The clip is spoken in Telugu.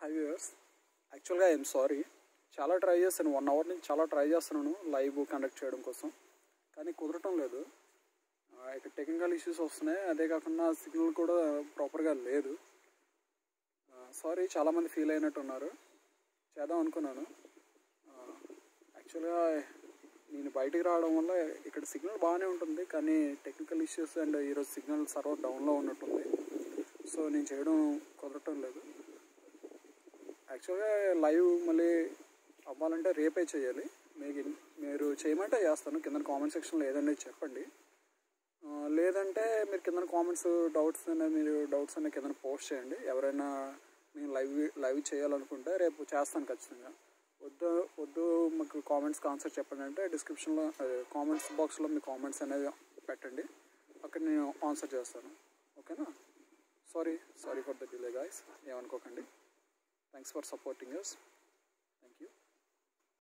హై వ్యూయర్స్ యాక్చువల్గా ఐఎమ్ సారీ చాలా ట్రై చేశాను వన్ అవర్ నుంచి చాలా ట్రై చేస్తున్నాను లైవ్ కండక్ట్ చేయడం కోసం కానీ కుదరటం లేదు ఆ, ఇక్కడ టెక్నికల్ ఇష్యూస్ వస్తున్నాయి అదే కాకుండా సిగ్నల్ కూడా ప్రాపర్గా లేదు సారీ చాలామంది ఫీల్ అయినట్టున్నారు చేద్దాం అనుకున్నాను యాక్చువల్గా నేను బయటికి రావడం వల్ల ఇక్కడ సిగ్నల్ బాగానే ఉంటుంది కానీ టెక్నికల్ ఇష్యూస్ అండ్ ఈరోజు సిగ్నల్ సర్వర్ డౌన్లో ఉన్నట్టుంది సో నేను చేయడం కుదరటం లేదు యాక్చువల్గా లైవ్ మళ్ళీ అవ్వాలంటే రేపే చేయాలి మీకు మీరు చేయమంటే చేస్తాను కింద కామెంట్ సెక్షన్లో ఏదైనా చెప్పండి ఆ, లేదంటే మీరు కింద కామెంట్స్ డౌట్స్ అనేది మీరు డౌట్స్ అనేవి కింద పోస్ట్ చేయండి ఎవరైనా నేను లైవ్ లైవ్ చేయాలనుకుంటే రేపు చేస్తాను ఖచ్చితంగా వద్దు వద్దు మాకు కామెంట్స్కి ఆన్సర్ చెప్పండి అంటే డిస్క్రిప్షన్లో కామెంట్స్ బాక్స్లో మీ కామెంట్స్ అనేది పెట్టండి అక్కడ నేను ఆన్సర్ చేస్తాను ఓకేనా sorry sorry for the delay guys ఏమనుకోకండి థ్యాంక్స్ ఫర్ సపోర్టింగ్ యస్